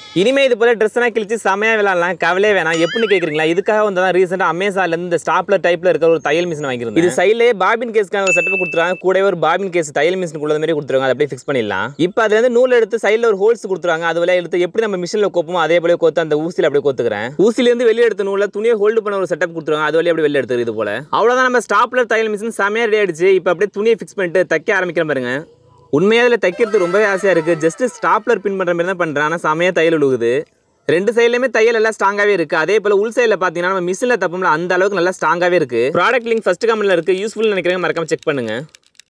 இனிமே இது போல ட்ரெஸ் எல்லாம் கிழிச்சு செமையா விளாடலாம் கவலையே வேணாம் எப்படின்னு கேக்குறீங்களா இதுக்காக வந்து தான் ரீசெண்டாக அமேசான்ல இருந்து இந்த ஸ்டாப்லர் டைப்ல இருக்கிற ஒரு தையல் மிஷின் வாங்கியிருந்தேன் இது சைட்லேயே பாபின் கேஸ்க்கான ஒரு செட்டப் கொடுத்துருவாங்க கூடவே ஒரு பாபின் கேஸ் தையல் மிஷின் உள்ள மாதிரி கொடுத்துருவாங்க அதை அப்படியே ஃபிக்ஸ் பண்ணிடலாம் இப்போ அதுல இருந்து நூல் எடுத்து சைடில் ஒரு ஹோல்ஸ் கொடுத்துருவாங்க அது வழியா எடுத்து எப்படி நம்ம மிஷினில் கோப்போமோ அதே போல கோத்து அந்த ஊசியில் அப்படியே கோத்துக்கிறேன் ஊசிலேருந்து வெளியே எடுத்த நூலில் துணியை ஹோல்டு பண்ண ஒரு செட்டப் கொடுத்துருவாங்க அது வழியா அப்படியே வெளியே எடுத்துக்கிறது இது போல அவ்வளோதான் நம்ம ஸ்டாப்லர் தையல் மிஷின் செமையா ரெடி ஆயிடுச்சு இப்போ அப்படியே துணியை ஃபிக்ஸ் பண்ணிட்டு தைக்க ஆரம்பிக்கிற பாருங்க உண்மையாக அதில் தைக்கிறது ரொம்பவே ஆசையாக இருக்குது ஜஸ்ட் ஸ்டாப்லர் பின் பண்ணுற மாதிரி தான் பண்ணுறேன் ஆனால் செமையாக தையல் உழுகுது ரெண்டு சைட்லையுமே தையல் எல்லாம் ஸ்ட்ராங்காகவே இருக்குது அதே போல் உள் சைடில் பார்த்தீங்கன்னா நம்ம மிஷினில் தப்போம்ல அந்த அளவுக்கு நல்லா ஸ்ட்ராங்காகவே இருக்குது ப்ராடக்ட் லிங்க் ஃபஸ்ட் கமெண்ட்டில் இருக்குது யூஸ்ஃபுல் நினைக்கிறேன் மறக்காம செக் பண்ணுங்கள்